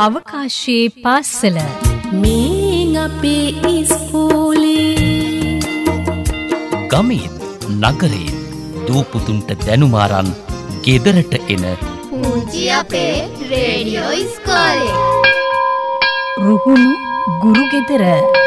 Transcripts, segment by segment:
අවකාශයේ පාස්සල මේ අපේ ඉස්කෝලේ ගමේත් නගරේත් දූපුතුන්ට දැනුමාරන් ගෙදරට එන පුංචි අපේ රේඩියෝ ඉස්කෝලේ රුහුණු ගුරුගෙදර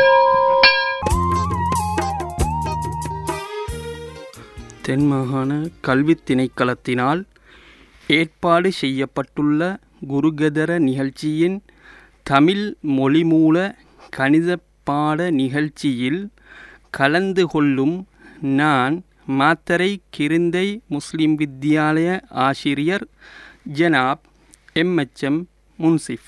தென் மாகாண கல்வித் திணைக்களத்தினால் ஏற்பாடு செய்யப்பட்டுள்ள குருகதர நிகழ்ச்சியின் தமிழ் மொழிமூல கணித பாட நிகழ்ச்சியில் கலந்து கொள்ளும் நான் மாத்தரை கிருந்தை முஸ்லிம் வித்யாலய ஆசிரியர் ஜனாப் எம்எச்எம் முன்சிஃப்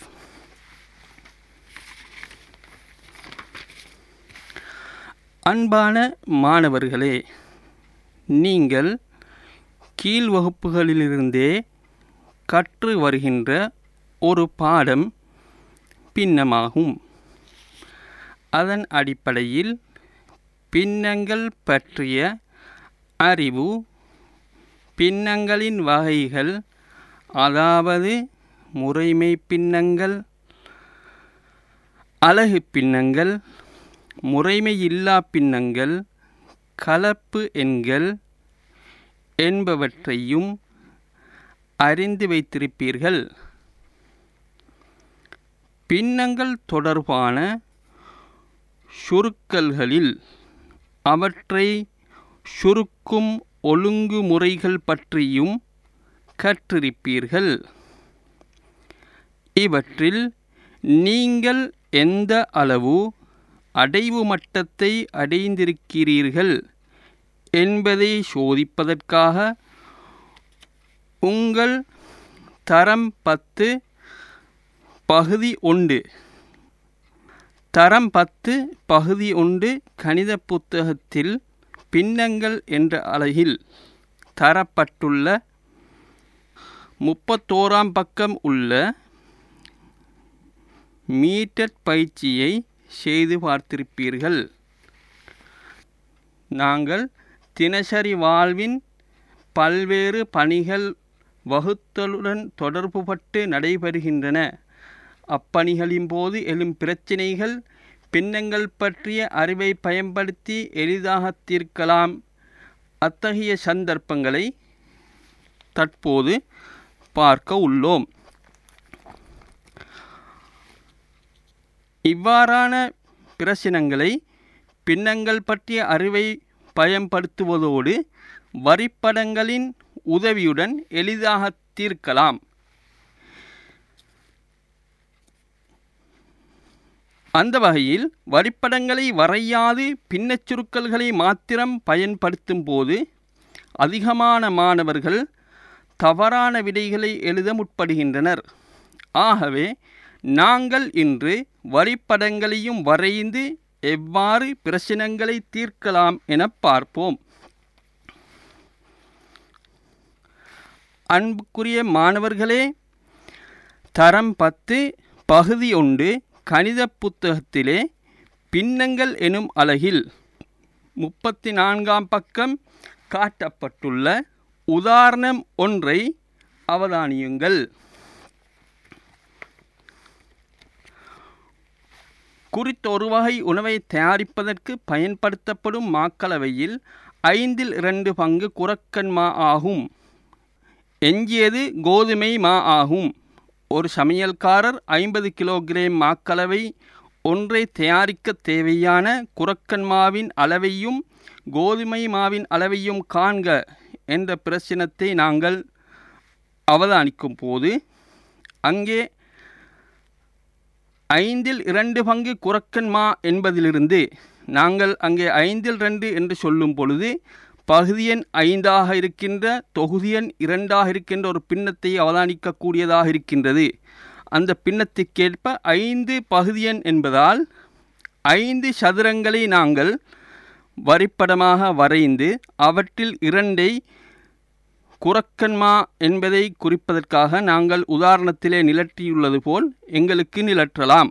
அன்பான மாணவர்களே நீங்கள் கீழ் வகுப்புகளிலிருந்தே கற்று வருகின்ற ஒரு பாடம் பின்னமாகும் அதன் அடிப்படையில் பின்னங்கள் பற்றிய அறிவு பின்னங்களின் வகைகள் அதாவது முறைமை பின்னங்கள் அலகு பின்னங்கள் முறைமையில்லா பின்னங்கள் கலப்பு எண்கள் என்பவற்றையும் அறிந்து வைத்திருப்பீர்கள் பின்னங்கள் தொடர்பான சுருக்கல்களில் அவற்றை சுருக்கும் ஒழுங்குமுறைகள் பற்றியும் கற்றிருப்பீர்கள் இவற்றில் நீங்கள் எந்த அளவு அடைவு மட்டத்தை அடைந்திருக்கிறீர்கள் என்பதை சோதிப்பதற்காக உங்கள் தரம் பத்து பகுதி ஒன்று தரம் பத்து பகுதி ஒன்று கணித புத்தகத்தில் பின்னங்கள் என்ற அலகில் தரப்பட்டுள்ள முப்பத்தோராம் பக்கம் உள்ள மீட்டர் பயிற்சியை செய்து பார்த்திருப்பீர்கள் நாங்கள் தினசரி வாழ்வின் பல்வேறு பணிகள் வகுத்தலுடன் தொடர்புபட்டு நடைபெறுகின்றன அப்பணிகளின் போது எழும் பிரச்சினைகள் பின்னங்கள் பற்றிய அறிவை பயன்படுத்தி எளிதாக தீர்க்கலாம் அத்தகைய சந்தர்ப்பங்களை தற்போது பார்க்க உள்ளோம் இவ்வாறான பிரச்சினங்களை பின்னங்கள் பற்றிய அறிவை பயன்படுத்துவதோடு வரிப்படங்களின் உதவியுடன் எளிதாக தீர்க்கலாம் அந்த வகையில் வரிப்படங்களை வரையாது பின்னச் சுருக்கல்களை மாத்திரம் பயன்படுத்தும் போது அதிகமான மாணவர்கள் தவறான விடைகளை எழுத முற்படுகின்றனர் ஆகவே நாங்கள் இன்று வரிப்படங்களையும் வரைந்து எவ்வாறு பிரச்சனைகளை தீர்க்கலாம் என பார்ப்போம் அன்புக்குரிய மாணவர்களே தரம் பத்து பகுதி ஒன்று கணித புத்தகத்திலே பின்னங்கள் எனும் அலகில் முப்பத்தி நான்காம் பக்கம் காட்டப்பட்டுள்ள உதாரணம் ஒன்றை அவதானியுங்கள் குறித்த ஒரு வகை உணவை தயாரிப்பதற்கு பயன்படுத்தப்படும் மாக்கலவையில் ஐந்தில் இரண்டு பங்கு குரக்கன் மா ஆகும் எஞ்சியது கோதுமை மா ஆகும் ஒரு சமையல்காரர் ஐம்பது கிலோகிராம் மாக்கலவை ஒன்றை தயாரிக்க தேவையான குரக்கன் மாவின் அளவையும் கோதுமை மாவின் அளவையும் காண்க என்ற பிரச்சினத்தை நாங்கள் அவதானிக்கும் போது அங்கே ஐந்தில் இரண்டு பங்கு குரக்கன் மா என்பதிலிருந்து நாங்கள் அங்கே ஐந்தில் ரெண்டு என்று சொல்லும் பொழுது பகுதி எண் ஐந்தாக இருக்கின்ற தொகுதி எண் இரண்டாக இருக்கின்ற ஒரு பின்னத்தை அவதானிக்கக்கூடியதாக இருக்கின்றது அந்த பின்னத்துக்கேற்ப ஐந்து பகுதி எண் என்பதால் ஐந்து சதுரங்களை நாங்கள் வரிப்படமாக வரைந்து அவற்றில் இரண்டை குரக்கன்மா என்பதை குறிப்பதற்காக நாங்கள் உதாரணத்திலே நிலற்றியுள்ளது போல் எங்களுக்கு நிலற்றலாம்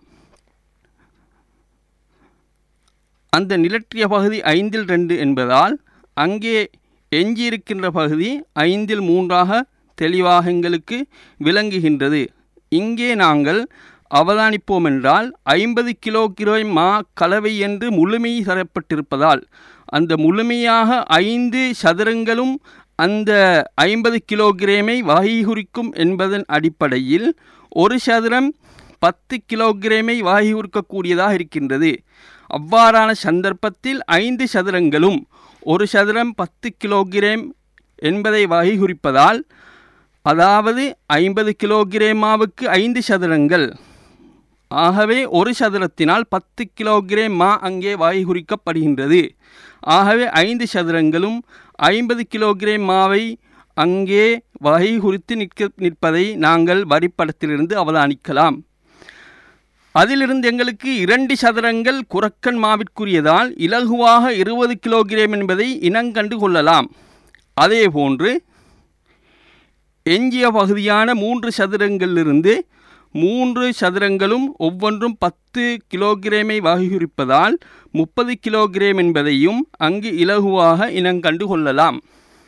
அந்த நிலற்றிய பகுதி ஐந்தில் ரெண்டு என்பதால் அங்கே எஞ்சியிருக்கின்ற பகுதி ஐந்தில் மூன்றாக தெளிவாக எங்களுக்கு விளங்குகின்றது இங்கே நாங்கள் அவதானிப்போம் என்றால் ஐம்பது கிலோகிராம் மா கலவை என்று முழுமை தரப்பட்டிருப்பதால் அந்த முழுமையாக ஐந்து சதுரங்களும் அந்த ஐம்பது கிலோகிராமை வகை குறிக்கும் என்பதன் அடிப்படையில் ஒரு சதுரம் பத்து கிலோகிராமை வகை குறிக்கக்கூடியதாக இருக்கின்றது அவ்வாறான சந்தர்ப்பத்தில் ஐந்து சதுரங்களும் ஒரு சதுரம் பத்து கிலோகிராம் என்பதை வகை குறிப்பதால் அதாவது ஐம்பது கிலோகிராமாவுக்கு ஐந்து சதுரங்கள் ஆகவே ஒரு சதுரத்தினால் பத்து கிலோகிராம் மா அங்கே வகை குறிக்கப்படுகின்றது ஆகவே ஐந்து சதுரங்களும் ஐம்பது கிலோகிராம் மாவை அங்கே வகை குறித்து நிற்க நிற்பதை நாங்கள் வரிப்படத்திலிருந்து அவதானிக்கலாம் அதிலிருந்து எங்களுக்கு இரண்டு சதுரங்கள் குரக்கன் மாவிற்குரியதால் இலகுவாக இருபது கிலோகிராம் என்பதை இனங்கண்டு கொள்ளலாம் அதேபோன்று எஞ்சிய பகுதியான மூன்று சதுரங்களிலிருந்து மூன்று சதுரங்களும் ஒவ்வொன்றும் பத்து கிலோகிராமை வகையுறிப்பதால் முப்பது கிலோகிராம் என்பதையும் அங்கு இலகுவாக இனங்கண்டு கொள்ளலாம்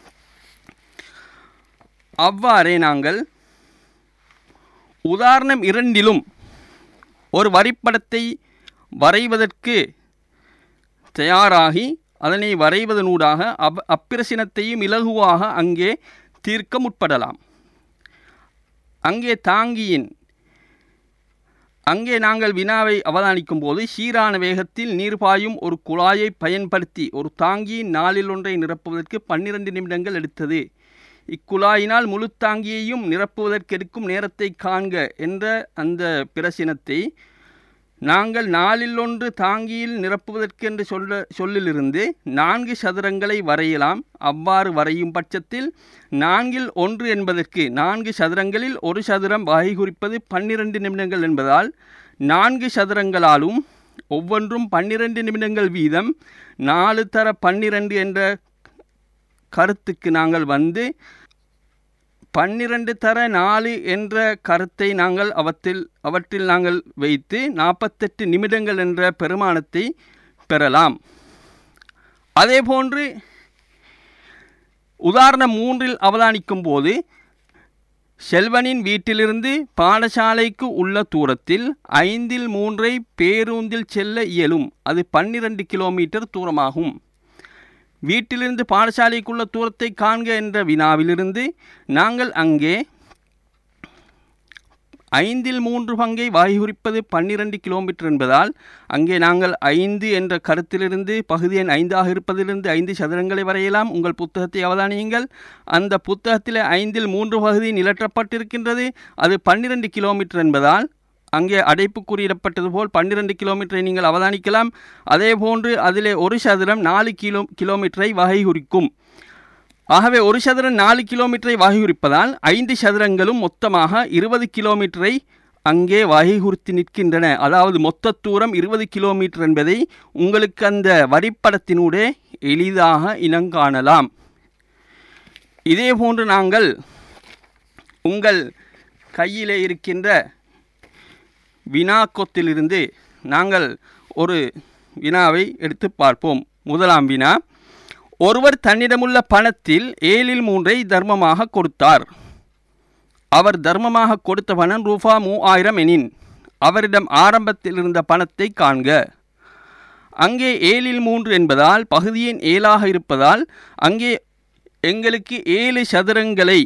அவ்வாறே நாங்கள் உதாரணம் இரண்டிலும் ஒரு வரிப்படத்தை வரைவதற்கு தயாராகி அதனை வரைவதனூடாக அவ் அப்பிரசினத்தையும் இலகுவாக அங்கே தீர்க்க முற்படலாம் அங்கே தாங்கியின் அங்கே நாங்கள் வினாவை அவதானிக்கும் போது சீரான வேகத்தில் நீர் பாயும் ஒரு குழாயை பயன்படுத்தி ஒரு தாங்கியின் நாளில் ஒன்றை நிரப்புவதற்கு பன்னிரண்டு நிமிடங்கள் எடுத்தது இக்குழாயினால் முழு தாங்கியையும் நிரப்புவதற்கு எடுக்கும் நேரத்தை காண்க என்ற அந்த பிரசினத்தை நாங்கள் நாளில் ஒன்று தாங்கியில் நிரப்புவதற்கு என்று சொல்ல சொல்லிலிருந்து நான்கு சதுரங்களை வரையலாம் அவ்வாறு வரையும் பட்சத்தில் நான்கில் ஒன்று என்பதற்கு நான்கு சதுரங்களில் ஒரு சதுரம் வகை குறிப்பது பன்னிரண்டு நிமிடங்கள் என்பதால் நான்கு சதுரங்களாலும் ஒவ்வொன்றும் பன்னிரண்டு நிமிடங்கள் வீதம் நாலு தர பன்னிரண்டு என்ற கருத்துக்கு நாங்கள் வந்து பன்னிரண்டு தர நாலு என்ற கருத்தை நாங்கள் அவற்றில் அவற்றில் நாங்கள் வைத்து நாற்பத்தெட்டு நிமிடங்கள் என்ற பெருமானத்தை பெறலாம் அதேபோன்று உதாரணம் மூன்றில் அவதானிக்கும் போது செல்வனின் வீட்டிலிருந்து பாடசாலைக்கு உள்ள தூரத்தில் ஐந்தில் மூன்றை பேருந்தில் செல்ல இயலும் அது பன்னிரண்டு கிலோமீட்டர் தூரமாகும் வீட்டிலிருந்து பாடசாலைக்குள்ள தூரத்தை காண்க என்ற வினாவிலிருந்து நாங்கள் அங்கே ஐந்தில் மூன்று பங்கை வாய் குறிப்பது பன்னிரண்டு கிலோமீட்டர் என்பதால் அங்கே நாங்கள் ஐந்து என்ற கருத்திலிருந்து பகுதி எண் ஐந்தாக இருப்பதிலிருந்து ஐந்து சதுரங்களை வரையலாம் உங்கள் புத்தகத்தை அவதானியுங்கள் அந்த புத்தகத்தில் ஐந்தில் மூன்று பகுதி நிலற்றப்பட்டிருக்கின்றது அது பன்னிரண்டு கிலோமீட்டர் என்பதால் அங்கே அடைப்பு குறியிடப்பட்டது போல் பன்னிரண்டு கிலோமீட்டரை நீங்கள் அவதானிக்கலாம் அதே போன்று அதிலே ஒரு சதுரம் நாலு கிலோ கிலோமீட்டரை வகை குறிக்கும் ஆகவே ஒரு சதுரம் நாலு கிலோமீட்டரை வகை குறிப்பதால் ஐந்து சதுரங்களும் மொத்தமாக இருபது கிலோமீட்டரை அங்கே வகை குறித்து நிற்கின்றன அதாவது மொத்த தூரம் இருபது கிலோமீட்டர் என்பதை உங்களுக்கு அந்த வரிப்படத்தினூடே எளிதாக இனங்காணலாம் இதே போன்று நாங்கள் உங்கள் கையிலே இருக்கின்ற வினாக்கொத்திலிருந்து நாங்கள் ஒரு வினாவை எடுத்து பார்ப்போம் முதலாம் வினா ஒருவர் தன்னிடமுள்ள பணத்தில் ஏழில் மூன்றை தர்மமாக கொடுத்தார் அவர் தர்மமாக கொடுத்த பணம் ரூபா மூவாயிரம் எனின் அவரிடம் ஆரம்பத்தில் இருந்த பணத்தை காண்க அங்கே ஏழில் மூன்று என்பதால் பகுதியின் ஏழாக இருப்பதால் அங்கே எங்களுக்கு ஏழு சதுரங்களை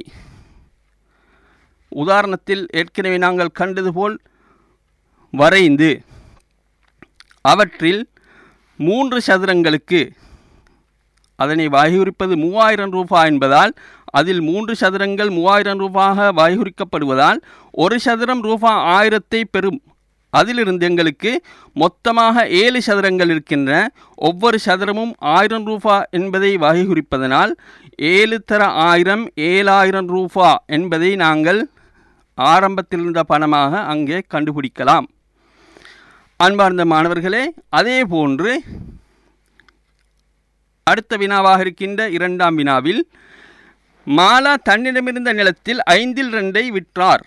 உதாரணத்தில் ஏற்கனவே நாங்கள் கண்டது போல் வரைந்து அவற்றில் மூன்று சதுரங்களுக்கு அதனை வகையுறிப்பது மூவாயிரம் ரூபாய் என்பதால் அதில் மூன்று சதுரங்கள் மூவாயிரம் ரூபாயாக வகையுறிக்கப்படுவதால் ஒரு சதுரம் ரூபாய் ஆயிரத்தை பெறும் அதிலிருந்து எங்களுக்கு மொத்தமாக ஏழு சதுரங்கள் இருக்கின்றன ஒவ்வொரு சதுரமும் ஆயிரம் ரூபா என்பதை வகை குறிப்பதனால் ஏழு தர ஆயிரம் ஏழாயிரம் ரூபா என்பதை நாங்கள் ஆரம்பத்தில் இருந்த பணமாக அங்கே கண்டுபிடிக்கலாம் அன்பார்ந்த மாணவர்களே அதே போன்று அடுத்த வினாவாக இருக்கின்ற இரண்டாம் வினாவில் மாலா தன்னிடமிருந்த நிலத்தில் ஐந்தில் ரெண்டை விற்றார்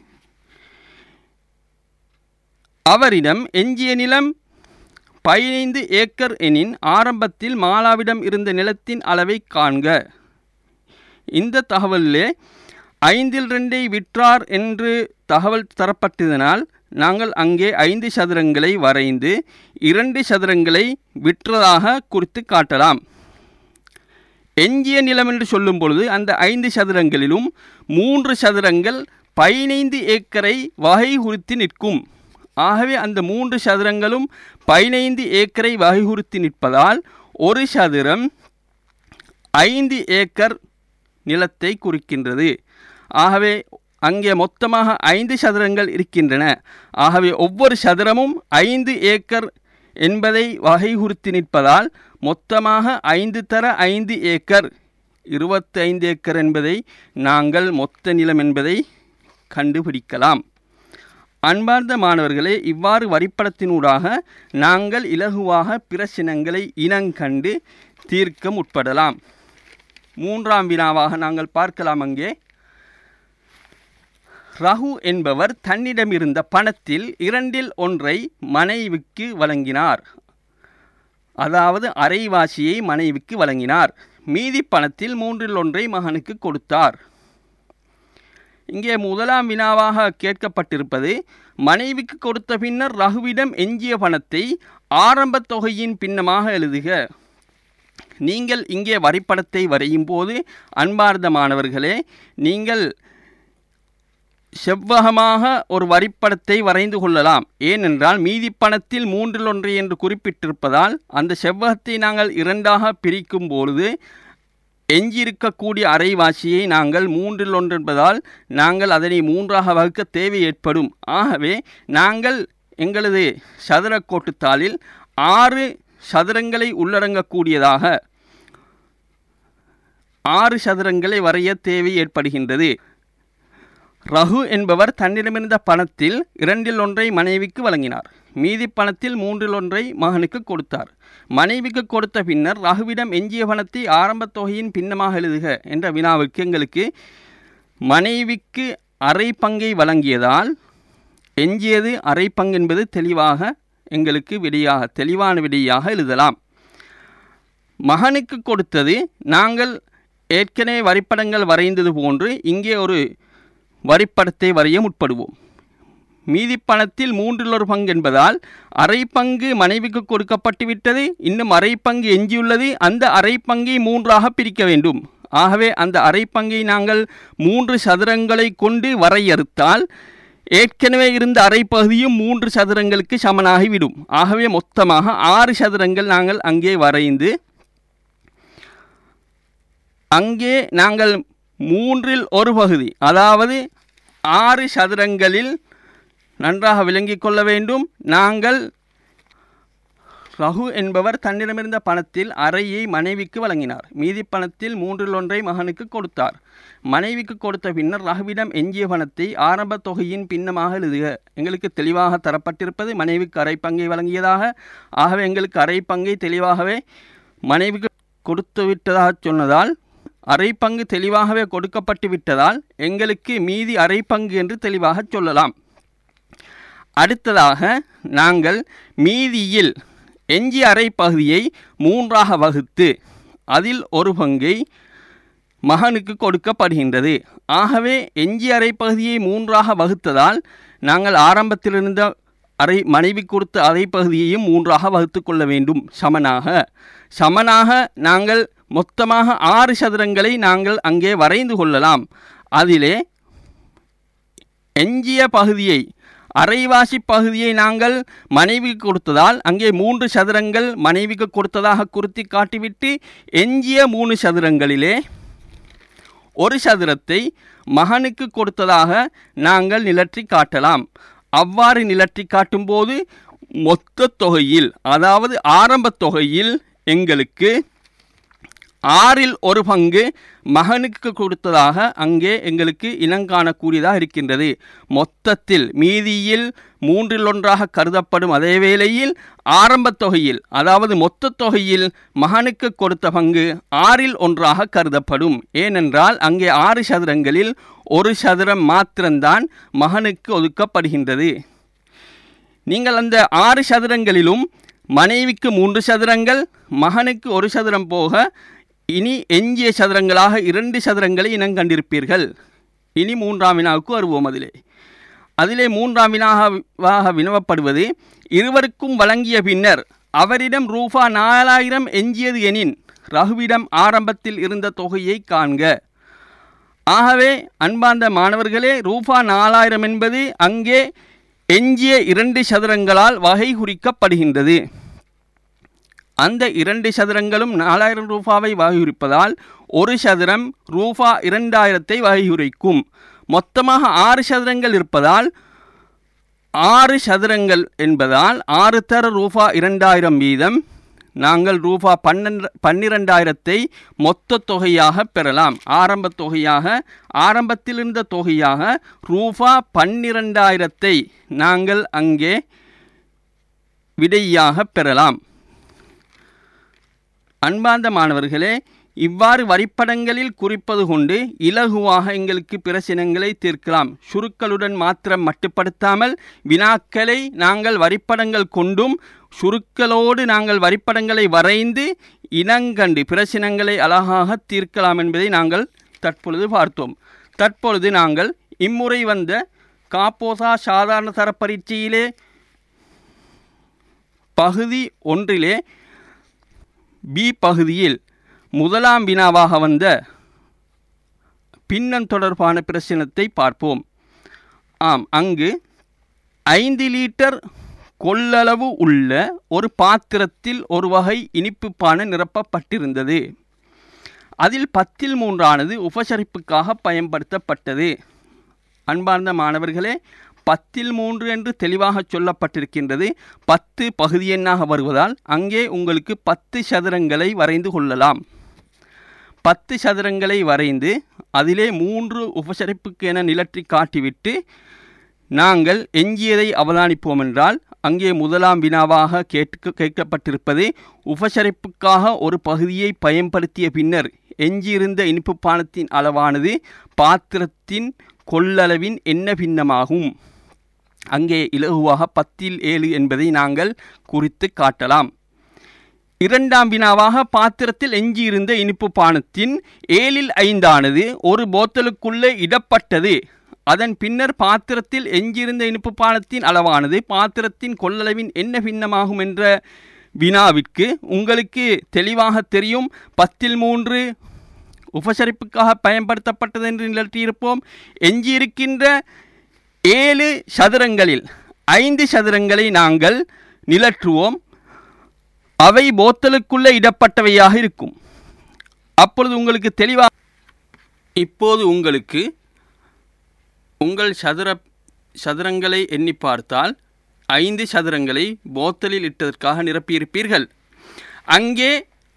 அவரிடம் எஞ்சிய நிலம் பதினைந்து ஏக்கர் எனின் ஆரம்பத்தில் மாலாவிடம் இருந்த நிலத்தின் அளவை காண்க இந்த தகவலிலே ஐந்தில் ரெண்டை விற்றார் என்று தகவல் தரப்பட்டதனால் நாங்கள் அங்கே ஐந்து சதுரங்களை வரைந்து இரண்டு சதுரங்களை விற்றதாக குறித்து காட்டலாம் எஞ்சிய நிலம் என்று சொல்லும் பொழுது அந்த ஐந்து சதுரங்களிலும் மூன்று சதுரங்கள் பதினைந்து ஏக்கரை வகை குறித்து நிற்கும் ஆகவே அந்த மூன்று சதுரங்களும் பதினைந்து ஏக்கரை வகை குறித்து நிற்பதால் ஒரு சதுரம் ஐந்து ஏக்கர் நிலத்தை குறிக்கின்றது ஆகவே அங்கே மொத்தமாக ஐந்து சதுரங்கள் இருக்கின்றன ஆகவே ஒவ்வொரு சதுரமும் ஐந்து ஏக்கர் என்பதை வகை குறித்து நிற்பதால் மொத்தமாக ஐந்து தர ஐந்து ஏக்கர் இருபத்தி ஐந்து ஏக்கர் என்பதை நாங்கள் மொத்த நிலம் என்பதை கண்டுபிடிக்கலாம் அன்பார்ந்த மாணவர்களே இவ்வாறு வரிப்படத்தினூடாக நாங்கள் இலகுவாக பிரச்சினங்களை இனங்கண்டு தீர்க்க முற்படலாம் மூன்றாம் வினாவாக நாங்கள் பார்க்கலாம் அங்கே ரகு என்பவர் தன்னிடமிருந்த பணத்தில் இரண்டில் ஒன்றை மனைவிக்கு வழங்கினார் அதாவது அரைவாசியை மனைவிக்கு வழங்கினார் மீதி பணத்தில் மூன்றில் ஒன்றை மகனுக்கு கொடுத்தார் இங்கே முதலாம் வினாவாக கேட்கப்பட்டிருப்பது மனைவிக்கு கொடுத்த பின்னர் ரகுவிடம் எஞ்சிய பணத்தை ஆரம்பத் தொகையின் பின்னமாக எழுதுக நீங்கள் இங்கே வரிப்படத்தை வரையும் போது அன்பார்ந்த மாணவர்களே நீங்கள் செவ்வகமாக ஒரு வரிப்படத்தை வரைந்து கொள்ளலாம் ஏனென்றால் மீதி பணத்தில் மூன்றில் ஒன்று என்று குறிப்பிட்டிருப்பதால் அந்த செவ்வகத்தை நாங்கள் இரண்டாக பிரிக்கும் பொழுது எஞ்சியிருக்கக்கூடிய அரைவாசியை நாங்கள் மூன்றில் ஒன்று என்பதால் நாங்கள் அதனை மூன்றாக வகுக்க தேவை ஏற்படும் ஆகவே நாங்கள் எங்களது சதுரக்கோட்டுத்தாளில் ஆறு சதுரங்களை உள்ளடங்கக்கூடியதாக ஆறு சதுரங்களை வரைய தேவை ஏற்படுகின்றது ரகு என்பவர் தன்னிடமிருந்த பணத்தில் இரண்டில் ஒன்றை மனைவிக்கு வழங்கினார் மீதி பணத்தில் மூன்றில் ஒன்றை மகனுக்கு கொடுத்தார் மனைவிக்கு கொடுத்த பின்னர் ரகுவிடம் எஞ்சிய பணத்தை ஆரம்பத் தொகையின் பின்னமாக எழுதுக என்ற வினாவுக்கு எங்களுக்கு மனைவிக்கு அரை பங்கை வழங்கியதால் எஞ்சியது அரை பங்கு என்பது தெளிவாக எங்களுக்கு விடையாக தெளிவான விடையாக எழுதலாம் மகனுக்கு கொடுத்தது நாங்கள் ஏற்கனவே வரிப்படங்கள் வரைந்தது போன்று இங்கே ஒரு வரிப்படத்தை வரைய முற்படுவோம் மீதி பணத்தில் மூன்றில் ஒரு பங்கு என்பதால் அரை பங்கு மனைவிக்கு கொடுக்கப்பட்டு விட்டது இன்னும் அரை பங்கு எஞ்சியுள்ளது அந்த அரை பங்கை மூன்றாக பிரிக்க வேண்டும் ஆகவே அந்த அரை பங்கை நாங்கள் மூன்று சதுரங்களை கொண்டு வரையறுத்தால் ஏற்கனவே இருந்த அரை பகுதியும் மூன்று சதுரங்களுக்கு சமனாகிவிடும் ஆகவே மொத்தமாக ஆறு சதுரங்கள் நாங்கள் அங்கே வரைந்து அங்கே நாங்கள் மூன்றில் ஒரு பகுதி அதாவது ஆறு சதுரங்களில் நன்றாக விளங்கிக் கொள்ள வேண்டும் நாங்கள் ரகு என்பவர் தன்னிடமிருந்த பணத்தில் அறையை மனைவிக்கு வழங்கினார் மீதி பணத்தில் மூன்றில் ஒன்றை மகனுக்கு கொடுத்தார் மனைவிக்கு கொடுத்த பின்னர் ரகுவிடம் எஞ்சிய பணத்தை ஆரம்ப தொகையின் பின்னமாக எழுதுக எங்களுக்கு தெளிவாக தரப்பட்டிருப்பது மனைவிக்கு அரை பங்கை வழங்கியதாக ஆகவே எங்களுக்கு அரை பங்கை தெளிவாகவே மனைவிக்கு கொடுத்து விட்டதாக சொன்னதால் அரை பங்கு தெளிவாகவே கொடுக்கப்பட்டு விட்டதால் எங்களுக்கு மீதி அரை பங்கு என்று தெளிவாக சொல்லலாம் அடுத்ததாக நாங்கள் மீதியில் எஞ்சிய அரை பகுதியை மூன்றாக வகுத்து அதில் ஒரு பங்கை மகனுக்கு கொடுக்கப்படுகின்றது ஆகவே எஞ்சிய அரை பகுதியை மூன்றாக வகுத்ததால் நாங்கள் ஆரம்பத்தில் இருந்த அரை மனைவி கொடுத்த அரை பகுதியையும் மூன்றாக வகுத்து கொள்ள வேண்டும் சமனாக சமனாக நாங்கள் மொத்தமாக ஆறு சதுரங்களை நாங்கள் அங்கே வரைந்து கொள்ளலாம் அதிலே எஞ்சிய பகுதியை அரைவாசி பகுதியை நாங்கள் மனைவிக்கு கொடுத்ததால் அங்கே மூன்று சதுரங்கள் மனைவிக்கு கொடுத்ததாக குறித்து காட்டிவிட்டு எஞ்சிய மூணு சதுரங்களிலே ஒரு சதுரத்தை மகனுக்கு கொடுத்ததாக நாங்கள் நிலற்றி காட்டலாம் அவ்வாறு நிலற்றி காட்டும்போது மொத்த தொகையில் அதாவது ஆரம்பத் தொகையில் எங்களுக்கு ஆறில் ஒரு பங்கு மகனுக்கு கொடுத்ததாக அங்கே எங்களுக்கு இனங்காணக்கூடியதாக இருக்கின்றது மொத்தத்தில் மீதியில் மூன்றில் ஒன்றாக கருதப்படும் அதே வேளையில் ஆரம்பத் தொகையில் அதாவது மொத்த தொகையில் மகனுக்கு கொடுத்த பங்கு ஆறில் ஒன்றாக கருதப்படும் ஏனென்றால் அங்கே ஆறு சதுரங்களில் ஒரு சதுரம் மாத்திரம்தான் மகனுக்கு ஒதுக்கப்படுகின்றது நீங்கள் அந்த ஆறு சதுரங்களிலும் மனைவிக்கு மூன்று சதுரங்கள் மகனுக்கு ஒரு சதுரம் போக இனி எஞ்சிய சதுரங்களாக இரண்டு சதுரங்களை இனம் கண்டிருப்பீர்கள் இனி மூன்றாம் வினாவுக்கு வருவோம் அதிலே அதிலே மூன்றாம் வினாவாக வினவப்படுவது இருவருக்கும் வழங்கிய பின்னர் அவரிடம் ரூபா நாலாயிரம் எஞ்சியது எனின் ரகுவிடம் ஆரம்பத்தில் இருந்த தொகையை காண்க ஆகவே அன்பார்ந்த மாணவர்களே ரூபா நாலாயிரம் என்பது அங்கே எஞ்சிய இரண்டு சதுரங்களால் வகை குறிக்கப்படுகின்றது அந்த இரண்டு சதுரங்களும் நாலாயிரம் ரூபாவை வகையுறிப்பதால் ஒரு சதுரம் ரூபா இரண்டாயிரத்தை வகையுரைக்கும் மொத்தமாக ஆறு சதுரங்கள் இருப்பதால் ஆறு சதுரங்கள் என்பதால் ஆறு தர ரூபா இரண்டாயிரம் வீதம் நாங்கள் ரூபா பன்னெண்டு பன்னிரெண்டாயிரத்தை மொத்த தொகையாக பெறலாம் ஆரம்ப தொகையாக ஆரம்பத்தில் இருந்த தொகையாக ரூபா பன்னிரெண்டாயிரத்தை நாங்கள் அங்கே விடையாக பெறலாம் அன்பார்ந்த மாணவர்களே இவ்வாறு வரிப்படங்களில் குறிப்பது கொண்டு இலகுவாக எங்களுக்கு பிரச்சனைகளை தீர்க்கலாம் சுருக்களுடன் மாத்திரம் மட்டுப்படுத்தாமல் வினாக்களை நாங்கள் வரிப்படங்கள் கொண்டும் சுருக்களோடு நாங்கள் வரிப்படங்களை வரைந்து இனங்கண்டு பிரச்சனைகளை அழகாக தீர்க்கலாம் என்பதை நாங்கள் தற்பொழுது பார்த்தோம் தற்பொழுது நாங்கள் இம்முறை வந்த காப்போசா சாதாரண தர பரீட்சையிலே பகுதி ஒன்றிலே பி பகுதியில் முதலாம் வினாவாக வந்த பின்னம் தொடர்பான பிரச்சனத்தை பார்ப்போம் ஆம் அங்கு ஐந்து லிட்டர் கொள்ளளவு உள்ள ஒரு பாத்திரத்தில் ஒரு வகை இனிப்பு பானை நிரப்பப்பட்டிருந்தது அதில் பத்தில் மூன்றானது உபசரிப்புக்காக பயன்படுத்தப்பட்டது அன்பார்ந்த மாணவர்களே பத்தில் மூன்று என்று தெளிவாக சொல்லப்பட்டிருக்கின்றது பத்து பகுதி எண்ணாக வருவதால் அங்கே உங்களுக்கு பத்து சதுரங்களை வரைந்து கொள்ளலாம் பத்து சதுரங்களை வரைந்து அதிலே மூன்று உபசரிப்புக்கு என நிலற்றி காட்டிவிட்டு நாங்கள் எஞ்சியதை அவதானிப்போம் என்றால் அங்கே முதலாம் வினாவாக கேட்க கேட்கப்பட்டிருப்பது உபசரிப்புக்காக ஒரு பகுதியை பயன்படுத்திய பின்னர் எஞ்சியிருந்த இனிப்பு பானத்தின் அளவானது பாத்திரத்தின் கொள்ளளவின் என்ன பின்னமாகும் அங்கே இலகுவாக பத்தில் ஏழு என்பதை நாங்கள் குறித்து காட்டலாம் இரண்டாம் வினாவாக பாத்திரத்தில் எஞ்சியிருந்த இனிப்பு பானத்தின் ஏழில் ஐந்தானது ஒரு போத்தலுக்குள்ளே இடப்பட்டது அதன் பின்னர் பாத்திரத்தில் எஞ்சியிருந்த இனிப்பு பானத்தின் அளவானது பாத்திரத்தின் கொள்ளளவின் என்ன பின்னமாகும் என்ற வினாவிற்கு உங்களுக்கு தெளிவாக தெரியும் பத்தில் மூன்று உபசரிப்புக்காக பயன்படுத்தப்பட்டது என்று நிலட்டியிருப்போம் எஞ்சியிருக்கின்ற ஏழு சதுரங்களில் ஐந்து சதுரங்களை நாங்கள் நிலற்றுவோம் அவை போத்தலுக்குள்ளே இடப்பட்டவையாக இருக்கும் அப்பொழுது உங்களுக்கு தெளிவாக இப்போது உங்களுக்கு உங்கள் சதுர சதுரங்களை எண்ணி பார்த்தால் ஐந்து சதுரங்களை போத்தலில் இட்டதற்காக நிரப்பியிருப்பீர்கள் அங்கே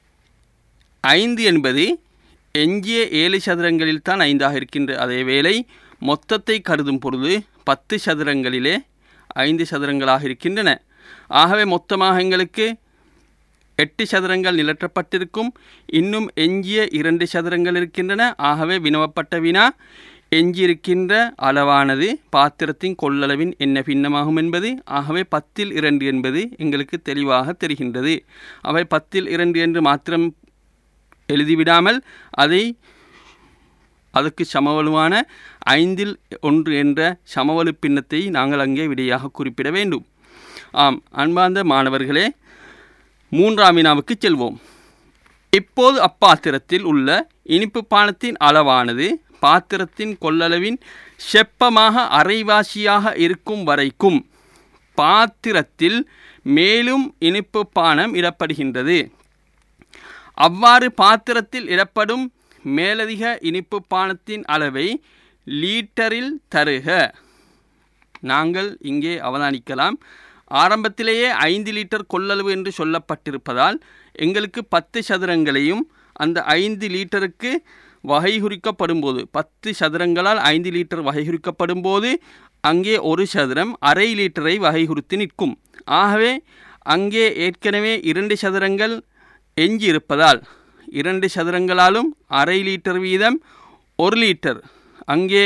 ஐந்து என்பது எஞ்சிய ஏழு சதுரங்களில் தான் ஐந்தாக இருக்கின்ற அதே வேளை மொத்தத்தை கருதும் பொழுது பத்து சதுரங்களிலே ஐந்து சதுரங்களாக இருக்கின்றன ஆகவே மொத்தமாக எங்களுக்கு எட்டு சதுரங்கள் நிலற்றப்பட்டிருக்கும் இன்னும் எஞ்சிய இரண்டு சதுரங்கள் இருக்கின்றன ஆகவே வினவப்பட்ட வினா எஞ்சியிருக்கின்ற அளவானது பாத்திரத்தின் கொள்ளளவின் என்ன பின்னமாகும் என்பது ஆகவே பத்தில் இரண்டு என்பது எங்களுக்கு தெளிவாக தெரிகின்றது அவை பத்தில் இரண்டு என்று மாத்திரம் எழுதிவிடாமல் அதை அதற்கு சமவலுவான ஐந்தில் ஒன்று என்ற சமவலு பின்னத்தை நாங்கள் அங்கே விடையாக குறிப்பிட வேண்டும் ஆம் அன்பார்ந்த மாணவர்களே மூன்றாம் வினாவுக்கு செல்வோம் இப்போது அப்பாத்திரத்தில் உள்ள இனிப்பு பானத்தின் அளவானது பாத்திரத்தின் கொள்ளளவின் செப்பமாக அரைவாசியாக இருக்கும் வரைக்கும் பாத்திரத்தில் மேலும் இனிப்பு பானம் இடப்படுகின்றது அவ்வாறு பாத்திரத்தில் இடப்படும் மேலதிக இனிப்பு பானத்தின் அளவை லீட்டரில் தருக நாங்கள் இங்கே அவதானிக்கலாம் ஆரம்பத்திலேயே ஐந்து லிட்டர் கொள்ளளவு என்று சொல்லப்பட்டிருப்பதால் எங்களுக்கு பத்து சதுரங்களையும் அந்த ஐந்து லிட்டருக்கு வகை குறிக்கப்படும் போது பத்து சதுரங்களால் ஐந்து லிட்டர் வகை குறிக்கப்படும் போது அங்கே ஒரு சதுரம் அரை லிட்டரை வகை குறித்து நிற்கும் ஆகவே அங்கே ஏற்கனவே இரண்டு சதுரங்கள் எஞ்சி இருப்பதால் இரண்டு சதுரங்களாலும் அரை லிட்டர் வீதம் ஒரு லிட்டர் அங்கே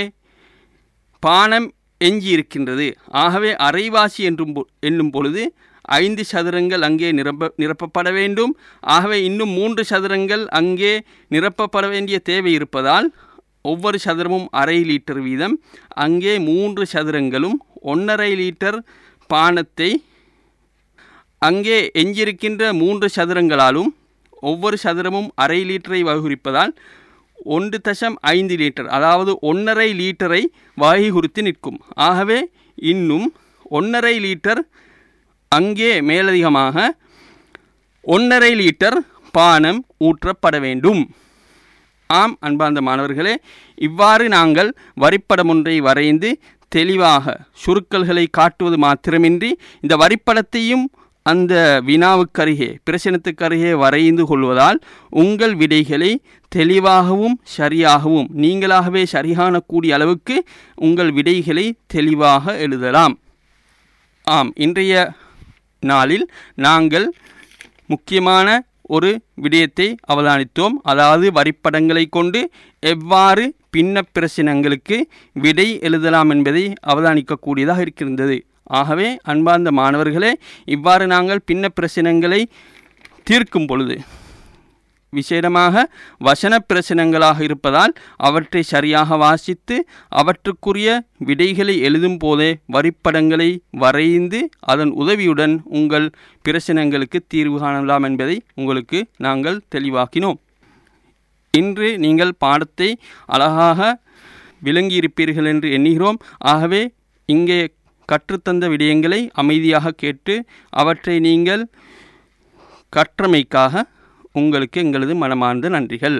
பானம் எஞ்சி இருக்கின்றது ஆகவே அரைவாசி என்றும் பொ- என்னும் பொழுது ஐந்து சதுரங்கள் அங்கே நிரப்ப நிரப்பப்பட வேண்டும் ஆகவே இன்னும் மூன்று சதுரங்கள் அங்கே நிரப்பப்பட வேண்டிய தேவை இருப்பதால் ஒவ்வொரு சதுரமும் அரை லிட்டர் வீதம் அங்கே மூன்று சதுரங்களும் ஒன்றரை லிட்டர் பானத்தை அங்கே எஞ்சியிருக்கின்ற மூன்று சதுரங்களாலும் ஒவ்வொரு சதுரமும் அரை லிட்டரை வகுரிப்பதால் ஒன்று தசம் ஐந்து லிட்டர் அதாவது ஒன்றரை லிட்டரை வகைகுறித்து நிற்கும் ஆகவே இன்னும் ஒன்றரை லிட்டர் அங்கே மேலதிகமாக ஒன்றரை லிட்டர் பானம் ஊற்றப்பட வேண்டும் ஆம் அன்பார்ந்த மாணவர்களே இவ்வாறு நாங்கள் வரிப்படம் ஒன்றை வரைந்து தெளிவாக சுருக்கல்களை காட்டுவது மாத்திரமின்றி இந்த வரிப்படத்தையும் அந்த வினாவுக்கருகே பிரச்சனத்துக்கருகே வரைந்து கொள்வதால் உங்கள் விடைகளை தெளிவாகவும் சரியாகவும் நீங்களாகவே சரியான கூடிய அளவுக்கு உங்கள் விடைகளை தெளிவாக எழுதலாம் ஆம் இன்றைய நாளில் நாங்கள் முக்கியமான ஒரு விடயத்தை அவதானித்தோம் அதாவது வரிப்படங்களை கொண்டு எவ்வாறு பின்ன பிரச்சனைகளுக்கு விடை எழுதலாம் என்பதை அவதானிக்கக்கூடியதாக இருக்கின்றது ஆகவே அன்பார்ந்த மாணவர்களே இவ்வாறு நாங்கள் பின்ன பிரச்சனைகளை தீர்க்கும் பொழுது விசேடமாக வசன பிரச்சனைகளாக இருப்பதால் அவற்றை சரியாக வாசித்து அவற்றுக்குரிய விடைகளை எழுதும் போதே வரிப்படங்களை வரைந்து அதன் உதவியுடன் உங்கள் பிரச்சனைகளுக்கு தீர்வு காணலாம் என்பதை உங்களுக்கு நாங்கள் தெளிவாக்கினோம் இன்று நீங்கள் பாடத்தை அழகாக விளங்கியிருப்பீர்கள் என்று எண்ணுகிறோம் ஆகவே இங்கே கற்றுத்தந்த விடயங்களை அமைதியாக கேட்டு அவற்றை நீங்கள் கற்றமைக்காக உங்களுக்கு எங்களது மனமார்ந்த நன்றிகள்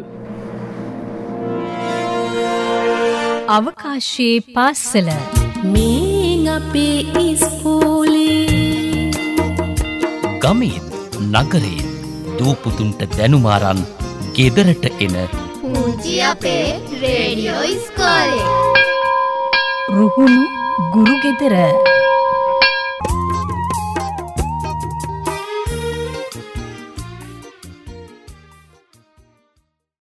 අවකාශයේ පාස්සල මේ අපේ ඉස්කෝලේ ගමේත් නගරේත් දූපුතුන්ට දැනුමාරන් ගෙදරට එන පුංචි අපේ රේඩියෝ ඉස්කෝලේ රුහුණු ගුරුගෙදර